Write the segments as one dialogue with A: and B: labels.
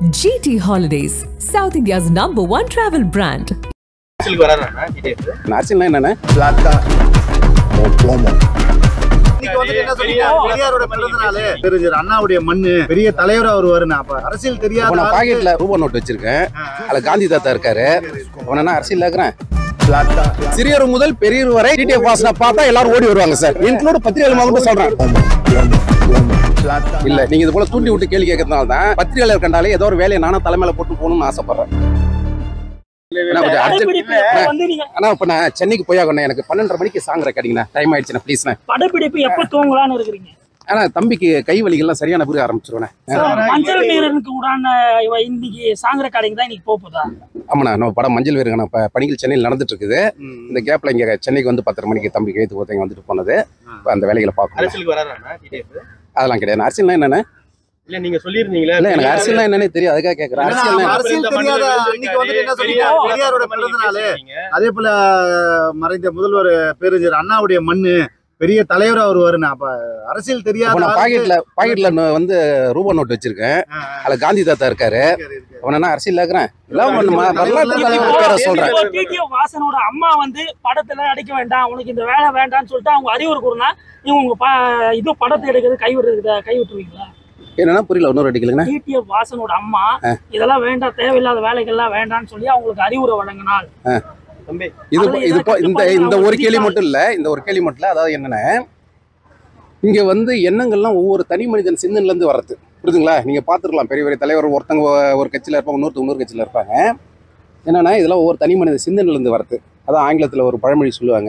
A: GT Holidays, South India's number one travel brand.
B: அரசியலுக்கு வராருண்ணா TDS
C: அரசியல்னா என்னண்ணே
D: plata o plomo.
E: இன்னைக்கு வந்துட்டு என்ன சொன்னீங்க பெரியாரோட பிறந்த நாள் தெரிஞ்சு அண்ணாவுடைய மண்ணு பெரிய தலைவரா வருவாருன்னு அப்ப அரசியல்
C: இப்போ
E: தெரியாத
C: நான்
E: ஆளுக்கு-
C: பாக்கெட்ல ரூபா நோட் வச்சிருக்கேன் அதுல காந்தி தாத்தா இருக்காரு அவன என்ன அரசியல் இருக்கிறேன்
D: Plata
C: சிறியவர் முதல் பெரியவர் வரை டிடிஎஃப் வாசனை பார்த்தா எல்லாரும் ஓடி வருவாங்க சார் இன்க்ளூட் பத்திரிகைகள் மட்டும் சொல்றேன்
D: plomo, plomo, plomo. Plata
C: இல்ல நீங்க இது போல தூண்டி விட்டு கேள்வி கேட்கறதுனால தான் பத்திரிகையாளர் கண்டாலே ஏதோ ஒரு வேலையை நானும் தலைமையில போட்டு போகணும்னு ஆசைப்படுறேன் ஏன்னா கொஞ்சம் urgent-
F: படப்பிடிப்பு எப்ப வந்து நீங்க
C: ஆனா இப்ப நான் சென்னைக்கு போய் ஆகணும் எனக்கு பன்னெண்டரை மணிக்கு சாங் ரெக்கார்டிங்கண்ணா டைம் ஆயிடுச்சுண்ணா ப்ளீஸ்ண்ணே
F: படப்பிடிப்பு எப்ப தூங்கலாம்னு இருக்கிறீங்க
C: ஆனா தம்பிக்கு கை வலிகள்லாம் சரியான பிறகு ஆரம்பிச்சிருவேண்ணே
F: மஞ்சள் நீரனுக்கு உடான இவ இன்னைக்கு சாங் ரெக்கார்டிங் தான் இன்னைக்கு போகுதா
C: ஆமாண்ணா நம்ம படம் மஞ்சள் வீரங்க இப்ப பணிகள் சென்னையில் நடந்துட்டு இருக்குது இந்த கேப்ல இங்க சென்னைக்கு வந்து பத்தரை மணிக்கு தம்பி கைத்து ஒருத்தங்க வந்துட்டு போனது இப்ப அந்த வேலைகளை பார்க்கணும்
B: அரசியலுக்கு வராருண்ணா டிடிஎஸ்
C: அதெல்லாம் கிடையாது அரசியல்னா என்னண்ணே
B: இல்ல நீங்க சொல்லிருந்தீங்களா
C: இல்ல எனக்கு அரசியல்னா என்னன்னே தெரியும் அதுக்காக கேட்கறேன்
E: ஏன்னா,
C: அரசியல்
E: அரசியல் தெரியாத அன்னைக்கு வந்துட்டு என்ன சொன்னீங்க பெரியாரோட பிறந்த நாள் அதே போல மறைந்த முதல்வர் பேரறிஞர் அண்ணாவுடைய மண்ணு பெரிய தலைவரா வருவாருன்னு அப்ப அரசியல்
C: இப்போ
E: தெரியாத
C: நான்
E: ஆளுக்கு-
C: பாக்கெட்ல பாக்கெட்ல நோ- வந்து ரூபா நோட் வச்சிருக்கேன்
E: ஆ,
C: அதுல காந்தி தாத்தா இருக்காரு
E: இருக்கு, இருக்கு.
C: அவன் என்ன அரசியல் இருக்கிறேன் எல்லாம் பண்ணுமா வரலாற்று
E: இப்போ
C: தலைவர் பேரை சொல்றேன்
F: டிடிஓ வாசனோட அம்மா வந்து படத்துல நடிக்க வேண்டாம் உனக்கு இந்த வேலை வேண்டாம்னு சொல்லிட்டு அவங்க அறிவுரை கூறினா நீங்க உங்க ப- இது படத்தை எடுக்கிறது கைவிடுறது கை விட்டுருவீங்களா
C: என்னன்னா புரியல இன்னொரு அடிக்கலுங்கண்ணா
F: டிடிஓ வாசனோட அம்மா இதெல்லாம் வேண்டாம் தேவையில்லாத வேலைகள்லாம் வேண்டாம்னு சொல்லி அவங்களுக்கு அறிவுரை வழங்கினால்
B: தம்பி
C: இது
F: அதுல
C: இது
F: ஏதாவது
C: போ- இந்த
F: கட்டுப்பாடு
C: இந்த
F: அவங்க
C: ஒரு கேள்வி
F: விதிக்கலாம்.
C: மட்டும் இல்ல இந்த ஒரு கேள்வி மட்டும் இல்ல அதாவது என்னன்னா இங்க வந்து எண்ணங்கள்லாம் ஒவ்வொரு தனி மனிதன் சிந்தனைல இருந்து வர்றது புரியுதுங்களா நீங்க பாத்துருக்கலாம் பெரிய பெரிய தலைவர் ஒருத்தங்க ஒரு கட்சியில இருப்பாங்க இன்னொருத்தங்க இன்னொரு கட்சியில இருப்பாங்க என்னன்னா இதெல்லாம் ஒவ்வொரு தனி மனித சிந்தனைல இருந்து வர்றது அதான் ஆங்கிலத்துல ஒரு பழமொழி சொல்லுவாங்க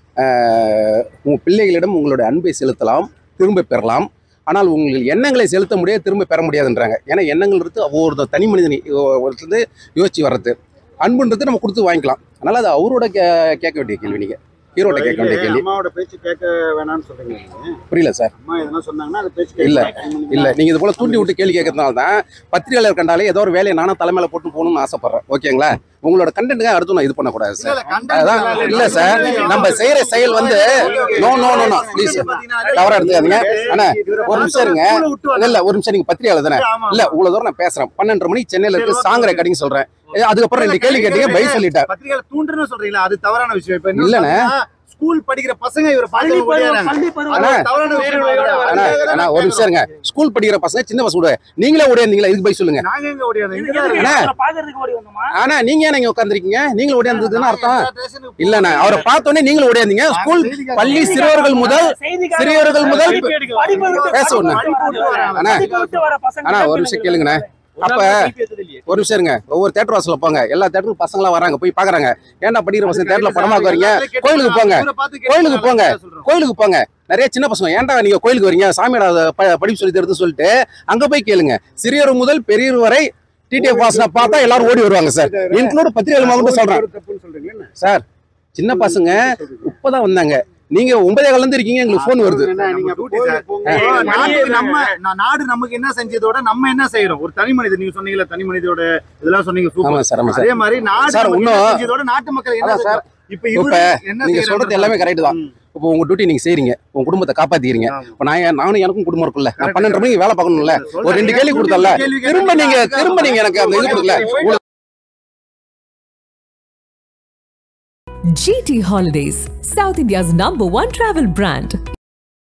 C: ஆஹ், உங்க பிள்ளைகளிடம் உங்களுடைய அன்பை செலுத்தலாம் திரும்ப பெறலாம் ஆனால் உங்கள் எண்ணங்களை செலுத்த முடியாது திரும்ப பெற முடியாதுன்றாங்க ஏன்னா எண்ணங்கள் இருந்து ஒவ்வொரு தனி மனிதன் ஒருத்தருந்து யோசிச்சு வர்றது அன்புன்றது நம்ம கொடுத்து வாங்கிக்கலாம் அதனால அது அவரோட கே கேட்க வேண்டிய கேள்வி நீங்க ஹீரோட்ட கேட்க வேண்டிய கேள்வி
E: அம்மாவோட பேச்சு கேட்க வேணாம்னு சொல்றீங்க நீங்க. புரியல
C: சார்
E: அம்மா எதனா சொன்னாங்கன்னா அது பேச்சு
C: இல்ல,
E: கேட்க
C: இல்ல நீங்க இது போல தூண்டி விட்டு கேள்வி கேட்கறதுனால தான் பத்திரிகையாளர் கண்டாலே ஏதோ ஒரு வேலையை நானும் தலைமையில போட்டு போகணும்னு ஆசைப்படுறேன் ஓகேங்களா உங்களோட கண்டென்ட்காக அடுத்து நான் இது பண்ணக்கூடாது சார் அதான் இல்ல சார் நம்ம செய்யற செயல் வந்து no no no no please தவறா எடுத்துக்காதீங்க அண்ணா ஒரு நிமிஷம் இருங்க இல்ல இல்ல ஒரு நிமிஷம் நீங்க பத்திரிகையாளர் தானே இல்ல இவ்வளவு தூரம் நான் பேசுறேன் பன்னெண்டு மணிக்கு சென்னையில இருக்கு சாங் ரெக்கார்டிங் சொல்றேன் ஏ, அதுக்கப்புறம் ரெண்டு கேள்வி கேட்டீங்க பை சொல்லிட்டேன்
E: பத்திரிகையில தூண்டுன்னு சொல்றீங்களா அது தவறான விஷயம் இப்ப என்ன
C: இல்லண்ணே.
E: சொல்றீங்கன்னா, ஸ்கூல் படிக்கிற பசங்க இவரை
F: பள்ளி
E: பார்த்து
F: பருவம்
E: ஓடியாராங்க.
F: பள்ளி பருவம்
C: அண்ணா,
E: அது தவறான விஷயம்
C: அண்ணா அண்ணா ஒரு நிமிஷம் இருங்க ஸ்கூல் படிக்கிற பசங்க சின்ன பசங்க கூட நீங்களே ஓடியாந்தீங்களா இதுக்கு பை சொல்லுங்க
E: நாங்க எங்க ஓடியாரோம்
F: இது
E: இங்க தான்
F: எதுக்கு
E: இருக்கோம்.
F: அவரை பாக்குறதுக்கு ஓடி வந்தோமா
C: ஆனா நீங்க ஏன் நீங்க உட்காந்துருக்கீங்க நீங்களும் ஓடியாந்ததுன்னு அர்த்தம்
E: எல்லா ஸ்டேஷனுக்கும்
C: இல்லண்ணா அவரை பார்த்தோன்னே நீங்களும் ஓடியாந்தீங்க ஸ்கூல் பள்ளி சிறுவர்கள் முதல்
F: செய்திக்காக
C: சிறியவர்கள் முதல்
F: படிப்பு விட்டு
C: பேச ஒண்ணு.
F: படிப்பு விட்டு வர-
C: அண்ணா.
F: படிப்பு விட்டு வர பசங்க
C: அண்ணா ஒரு நிமிஷம் கேளுங்கண்ணே அப்ப ஒரு நிமிஷம் இருங்க ஒவ்வொரு தேட்டர் வாசல்ல போங்க எல்லா தேட்டருக்கு பசங்களா வராங்க போய் பாக்குறாங்க ஏன்டா படிக்கிற பசங்க தேட்டர்ல படமாக்க வரீங்க கோயிலுக்கு போங்க
E: இவரை பார்த்து கேட்டு
C: கோயிலுக்கு போங்க.
E: நான் சொல்றேன்.
C: கோயிலுக்கு போங்க நிறைய சின்ன பசங்க ஏன்டா நீங்க கோயிலுக்கு வரீங்க சாமியோட அதை ப- படிப்பு சொல்லி தருது சொல்லிட்டு அங்க போய் கேளுங்க சிறியவர் முதல் பெரியவர் வரை டிடிஎஃப் வாசனை பார்த்தா எல்லாரும் ஓடி வருவாங்க சார் இன்க்ளூட் பத்திரிகை மட்டும் சொல்றேன்
E: தப்புன்னு சொல்றீங்களா?
C: சார் சின்ன பசங்க இப்பதான் வந்தாங்க நீங்க ஒன்பதே கால இருந்து இருக்கீங்க எங்களுக்கு போன் வருது
E: என்ன, நீங்க டியூட்டி சார். இப்போ நாட்டுக்கு நம்ம நான் நாடு நமக்கு என்ன செஞ்சதோட நம்ம என்ன செய்யறோம் ஒரு தனி மனிதன் நீங்க சொன்னீங்கல்ல தனி மனிதோட இதெல்லாம் சொன்னீங்க
C: ஆமா
E: சூப்பர்
C: சார் ஆமா சார்
E: அதே மாதிரி நாடு
C: சார்,
E: நமக்கு
C: இன்னும்
E: என்ன செஞ்சதோட நாட்டு மக்கள் என்ன
C: அதான் சார்.
E: செஞ்சாங்க? இப்ப இவரு என்ன
C: நீங்க
E: செய்யறாரு?
C: சொல்றது எல்லாமே கரெக்ட் தான்
E: ம்.
C: இப்போ உங்க டியூட்டி நீங்க செய்றீங்க உங்க குடும்பத்தை காப்பாத்திக்கிறீங்க
E: ஆமா.
C: இப்போ நான் ஏன்- நானும் எனக்கும் குடும்பம் இருக்குல்ல நான்
E: Correct.
C: பன்னெண்டு மணிக்கு வேலை பார்க்கணும்ல
E: சொல்றேன்.
C: ஒரு ரெண்டு கேள்வி
E: கேள்வி
C: கொடுத்தல
E: கேள்வி
C: திரும்ப
E: கேள்வி
C: நீங்க
E: கேள்வி
C: திரும்ப நீங்க எனக்கு அந்த இது கொடுக்கல
A: GT Holidays, South India's number one travel brand.